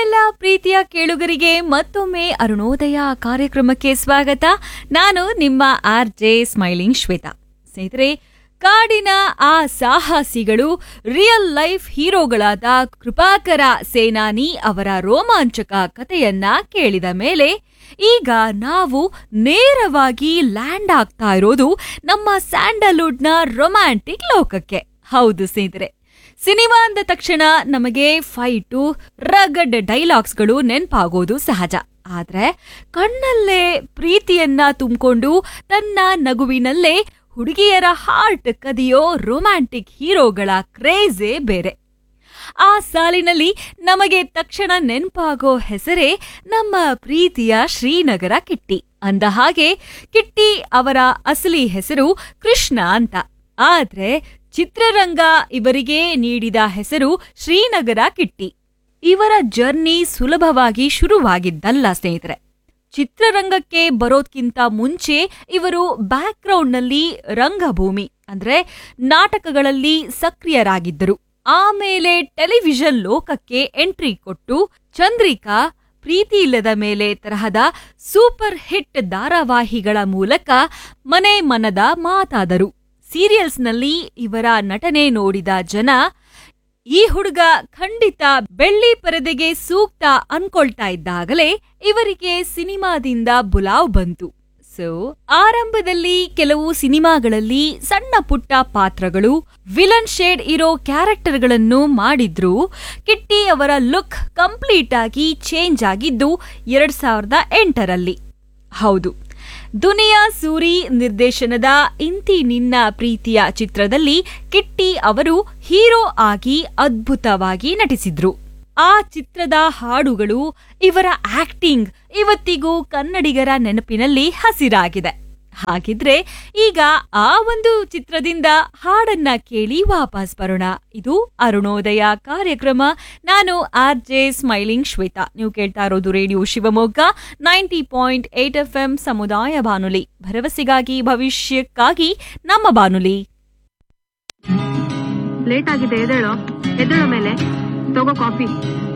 ನಮ್ಮೆಲ್ಲ ಪ್ರೀತಿಯ ಕೇಳುಗರಿಗೆ ಮತ್ತೊಮ್ಮೆ ಅರುಣೋದಯ ಕಾರ್ಯಕ್ರಮಕ್ಕೆ ಸ್ವಾಗತ ನಾನು ನಿಮ್ಮ ಆರ್ ಜೆ ಸ್ಮೈಲಿಂಗ್ ಶ್ವೇತಾ ಸ್ನೇಹಿತರೆ ಕಾಡಿನ ಆ ಸಾಹಸಿಗಳು ರಿಯಲ್ ಲೈಫ್ ಹೀರೋಗಳಾದ ಕೃಪಾಕರ ಸೇನಾನಿ ಅವರ ರೋಮಾಂಚಕ ಕಥೆಯನ್ನ ಕೇಳಿದ ಮೇಲೆ ಈಗ ನಾವು ನೇರವಾಗಿ ಲ್ಯಾಂಡ್ ಆಗ್ತಾ ಇರೋದು ನಮ್ಮ ಸ್ಯಾಂಡಲ್ವುಡ್ನ ರೊಮ್ಯಾಂಟಿಕ್ ಲೋಕಕ್ಕೆ ಹೌದು ಸ್ನೇಹಿತರೆ ಸಿನಿಮಾ ಅಂದ ತಕ್ಷಣ ನಮಗೆ ಫೈಟು ರಗಡ್ ಡೈಲಾಗ್ಸ್ಗಳು ನೆನ್ಪಾಗೋದು ಸಹಜ ಆದ್ರೆ ಕಣ್ಣಲ್ಲೇ ಪ್ರೀತಿಯನ್ನ ತುಂಬಿಕೊಂಡು ತನ್ನ ನಗುವಿನಲ್ಲೇ ಹುಡುಗಿಯರ ಹಾರ್ಟ್ ಕದಿಯೋ ರೊಮ್ಯಾಂಟಿಕ್ ಹೀರೋಗಳ ಕ್ರೇಜೇ ಬೇರೆ ಆ ಸಾಲಿನಲ್ಲಿ ನಮಗೆ ತಕ್ಷಣ ನೆನ್ಪಾಗೋ ಹೆಸರೇ ನಮ್ಮ ಪ್ರೀತಿಯ ಶ್ರೀನಗರ ಕಿಟ್ಟಿ ಅಂದ ಹಾಗೆ ಕಿಟ್ಟಿ ಅವರ ಅಸಲಿ ಹೆಸರು ಕೃಷ್ಣ ಅಂತ ಆದ್ರೆ ಚಿತ್ರರಂಗ ಇವರಿಗೆ ನೀಡಿದ ಹೆಸರು ಶ್ರೀನಗರ ಕಿಟ್ಟಿ ಇವರ ಜರ್ನಿ ಸುಲಭವಾಗಿ ಶುರುವಾಗಿದ್ದಲ್ಲ ಸ್ನೇಹಿತರೆ ಚಿತ್ರರಂಗಕ್ಕೆ ಬರೋದ್ಕಿಂತ ಮುಂಚೆ ಇವರು ಬ್ಯಾಕ್ಗ್ರೌಂಡ್ನಲ್ಲಿ ರಂಗಭೂಮಿ ಅಂದ್ರೆ ನಾಟಕಗಳಲ್ಲಿ ಸಕ್ರಿಯರಾಗಿದ್ದರು ಆಮೇಲೆ ಟೆಲಿವಿಷನ್ ಲೋಕಕ್ಕೆ ಎಂಟ್ರಿ ಕೊಟ್ಟು ಚಂದ್ರಿಕಾ ಪ್ರೀತಿ ಇಲ್ಲದ ಮೇಲೆ ತರಹದ ಸೂಪರ್ ಹಿಟ್ ಧಾರಾವಾಹಿಗಳ ಮೂಲಕ ಮನೆ ಮನದ ಮಾತಾದರು ಸೀರಿಯಲ್ಸ್ನಲ್ಲಿ ಇವರ ನಟನೆ ನೋಡಿದ ಜನ ಈ ಹುಡುಗ ಖಂಡಿತ ಬೆಳ್ಳಿ ಪರದೆಗೆ ಸೂಕ್ತ ಅನ್ಕೊಳ್ತಾ ಇದ್ದಾಗಲೇ ಇವರಿಗೆ ಸಿನಿಮಾದಿಂದ ಬುಲಾವ್ ಬಂತು ಸೊ ಆರಂಭದಲ್ಲಿ ಕೆಲವು ಸಿನಿಮಾಗಳಲ್ಲಿ ಸಣ್ಣ ಪುಟ್ಟ ಪಾತ್ರಗಳು ವಿಲನ್ ಶೇಡ್ ಇರೋ ಕ್ಯಾರೆಕ್ಟರ್ಗಳನ್ನು ಮಾಡಿದ್ರು ಕಿಟ್ಟಿ ಅವರ ಲುಕ್ ಕಂಪ್ಲೀಟ್ ಆಗಿ ಚೇಂಜ್ ಆಗಿದ್ದು ಎರಡ್ ಸಾವಿರದ ಎಂಟರಲ್ಲಿ ಹೌದು ದುನಿಯಾ ಸೂರಿ ನಿರ್ದೇಶನದ ಇಂತಿ ನಿನ್ನ ಪ್ರೀತಿಯ ಚಿತ್ರದಲ್ಲಿ ಕಿಟ್ಟಿ ಅವರು ಹೀರೋ ಆಗಿ ಅದ್ಭುತವಾಗಿ ನಟಿಸಿದ್ರು ಆ ಚಿತ್ರದ ಹಾಡುಗಳು ಇವರ ಆಕ್ಟಿಂಗ್ ಇವತ್ತಿಗೂ ಕನ್ನಡಿಗರ ನೆನಪಿನಲ್ಲಿ ಹಸಿರಾಗಿದೆ ಹಾಗಿದ್ರೆ ಈಗ ಆ ಒಂದು ಚಿತ್ರದಿಂದ ಹಾಡನ್ನ ಕೇಳಿ ವಾಪಸ್ ಬರೋಣ ಇದು ಅರುಣೋದಯ ಕಾರ್ಯಕ್ರಮ ನಾನು ಆರ್ ಜೆ ಸ್ಮೈಲಿಂಗ್ ಶ್ವೇತಾ ನೀವು ಕೇಳ್ತಾ ಇರೋದು radio Shivamogga ninety point eight F M ಸಮುದಾಯ ಬಾನುಲಿ ಭರವಸೆಗಾಗಿ ಭವಿಷ್ಯಕ್ಕಾಗಿ ನಮ್ಮ ಬಾನುಲಿ ಲೇಟ್ ಆಗಿದೆ ಎದ್ದೇಳೋ ಎದ್ದೇಳೋ ಮೇಲೆ ತಗೋ ಕಾಫಿ